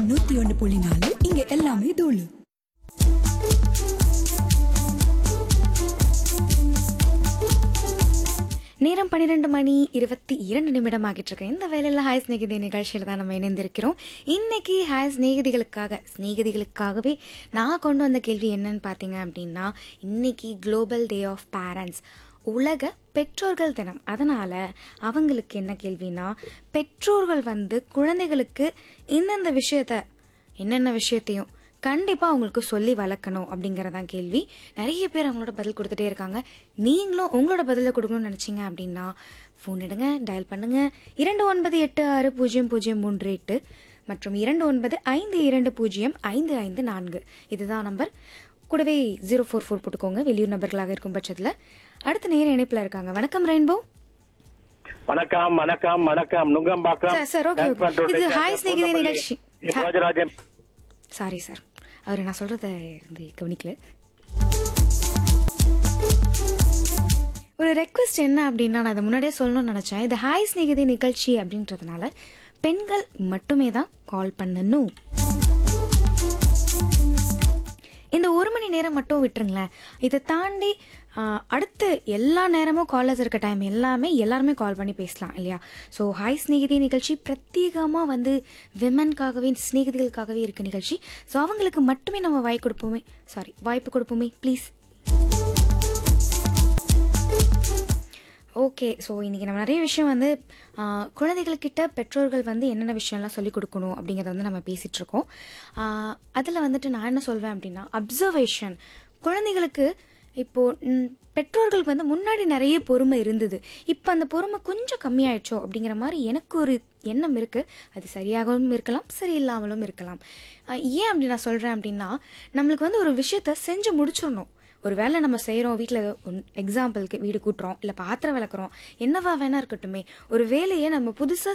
FM நூத்தி ஒன்னு புள்ளி நாலு இங்க எல்லாமே தூளு நேரம் பன்னிரெண்டு மணி இருபத்தி இரண்டு நிமிடம் ஆகிட்டு இருக்கு இந்த வேலையில் ஹாய் ஸ்நேகிதி நிகழ்ச்சியில் தான் நம்ம இணைந்திருக்கிறோம் இன்னைக்கு ஹாய் ஸ்நேகிதிகளுக்காக ஸ்நேகிதிகளுக்காகவே நான் கொண்டு வந்த கேள்வி என்னன்னு பார்த்தீங்க அப்படின்னா இன்னைக்கு குளோபல் டே ஆஃப் பேரண்ட்ஸ் உலக பெற்றோர்கள் தினம் அதனால் அவங்களுக்கு என்ன கேள்வினா பெற்றோர்கள் வந்து குழந்தைகளுக்கு இந்தந்த விஷயத்த என்னென்ன விஷயத்தையும் கண்டிப்பாக அவங்களுக்கு சொல்லி வளர்க்கணும் அப்படிங்கிறதான் கேள்வி நிறைய பேர் அவங்களோட பதில் கொடுத்துட்டே இருக்காங்க நீங்களும் உங்களோட பதிலை கொடுக்கணும்னு நினச்சிங்க அப்படின்னா ஃபோன் எடுங்க டயல் பண்ணுங்க இரண்டு ஒன்பது எட்டு ஆறு பூஜ்ஜியம் பூஜ்ஜியம் மூன்று எட்டு மற்றும் இரண்டு ஒன்பது ஐந்து இரண்டு பூஜ்ஜியம் ஐந்து ஐந்து நான்கு இதுதான் நம்பர் கூடவே ஜீரோ ஃபோர் ஃபோர் போட்டுக்கோங்க வெளியூர் நபர்களாக இருக்கும் பட்சத்தில் அடுத்த நேர இணைப்பில் இருக்காங்க வணக்கம் ரெயின்போ வணக்கம் வணக்கம் வணக்கம் Nungambakkam sir, sir, okay, okay. Transport இது Road Hi ஸ்நேகிதி நிகழ்ச்சி. ராஜராஜன் சாரி சார் அவர் நான் சொல்கிறத வந்து கவனிக்கல ஒரு ரெக்வெஸ்ட் என்ன அப்படின்னா நான் இதை முன்னாடியே சொல்லணும்னு நினச்சேன் இது ஹாய் ஸ்நேகிதி நிகழ்ச்சி அப்படின்றதுனால பெண்கள் மட்டுமே தான் கால் பண்ணணும் இந்த ஒரு மணி நேரம் மட்டும் விட்டுருங்களேன் இதை தாண்டி ஆஹ், அடுத்து எல்லா நேரமும் காலர்ஸ் இருக்க டைம் எல்லாமே எல்லாருமே கால் பண்ணி பேசலாம் இல்லையா ஸோ ஹாய் ஸ்நேகிதி நிகழ்ச்சி பிரத்யேகமாக வந்து விமன்காகவே ஸ்நேகிதிகளுக்காகவே இருக்க நிகழ்ச்சி ஸோ அவங்களுக்கு மட்டுமே நம்ம வாய் கொடுப்போமே சாரி வாய்ப்பு கொடுப்போமே ப்ளீஸ் ஓகே ஸோ இன்றைக்கி நம்ம நிறைய விஷயம் வந்து ஆஹ், குழந்தைகள்கிட்ட பெற்றோர்கள் வந்து என்னென்ன விஷயம்லாம் சொல்லிக் கொடுக்கணும் அப்படிங்கிறத வந்து நம்ம பேசிகிட்டு இருக்கோம் அதில் வந்துட்டு நான் என்ன சொல்வேன் அப்படின்னா அப்சர்வேஷன் குழந்தைகளுக்கு இப்போது பெற்றோர்களுக்கு வந்து முன்னாடி நிறைய பொறுமை இருந்தது இப்போ அந்த பொறுமை கொஞ்சம் கம்மியாயிடுச்சோ அப்படிங்கிற மாதிரி எனக்கு ஒரு எண்ணம் இருக்குது அது சரியாகவும் இருக்கலாம் சரியில்லாமலும் இருக்கலாம் ஆஹ், ஏன் அப்படி நான் சொல்கிறேன் அப்படின்னா நம்மளுக்கு வந்து ஒரு விஷயத்த செஞ்சு முடிச்சிடணும் ஒரு வேலை நம்ம செய்கிறோம் வீட்டில் எக்ஸாம்பிளுக்கு வீடு கூட்டுறோம் இல்லை பாத்திரம் விளக்குறோம் என்னவா வேணா இருக்கட்டுமே ஒரு வேலையை நம்ம புதுசாக